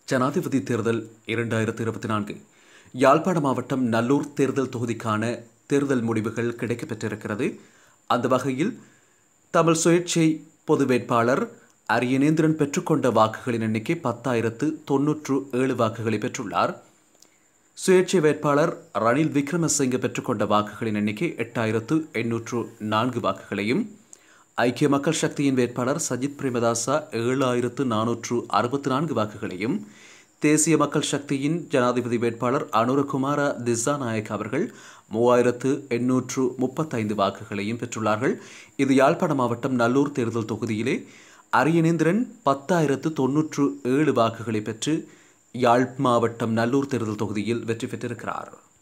ஜனாதிபதி தேர்தல் இரண்டாயிரத்தி இருபத்தி நான்கு யாழ்ப்பாண மாவட்டம் நல்லூர் தேர்தல் தொகுதிக்கான தேர்தல் முடிவுகள் கிடைக்கப்பெற்றிருக்கிறது அந்த வகையில் தமிழ் சுயேட்சை பொது வேட்பாளர் அரியநேந்திரன் பெற்றுக்கொண்ட வாக்குகளின் எண்ணிக்கை பத்தாயிரத்து தொன்னூற்று ஏழு வாக்குகளை பெற்றுள்ளார் சுயேட்சை வேட்பாளர் ரணில் விக்ரமசிங்க பெற்றுக்கொண்ட வாக்குகளின் எண்ணிக்கை எட்டாயிரத்து எண்ணூற்று நான்கு வாக்குகளையும் ஐக்கிய மக்கள் சக்தியின் வேட்பாளர் சஜித் பிரேமதாசா ஏழாயிரத்து நானூற்று அறுபத்தி நான்கு வாக்குகளையும் தேசிய மக்கள் சக்தியின் ஜனாதிபதி வேட்பாளர் அனுரகுமார திசாநாயக் அவர்கள் மூவாயிரத்து எண்ணூற்று முப்பத்தைந்து வாக்குகளையும் பெற்றுள்ளார்கள் இது யாழ்ப்பாண மாவட்டம் நல்லூர் தேர்தல் தொகுதியிலே அரியநேந்திரன் பத்தாயிரத்து தொன்னூற்று ஏழு வாக்குகளை பெற்று யாழ் மாவட்டம் நல்லூர் தேர்தல் தொகுதியில் வெற்றி பெற்றிருக்கிறார்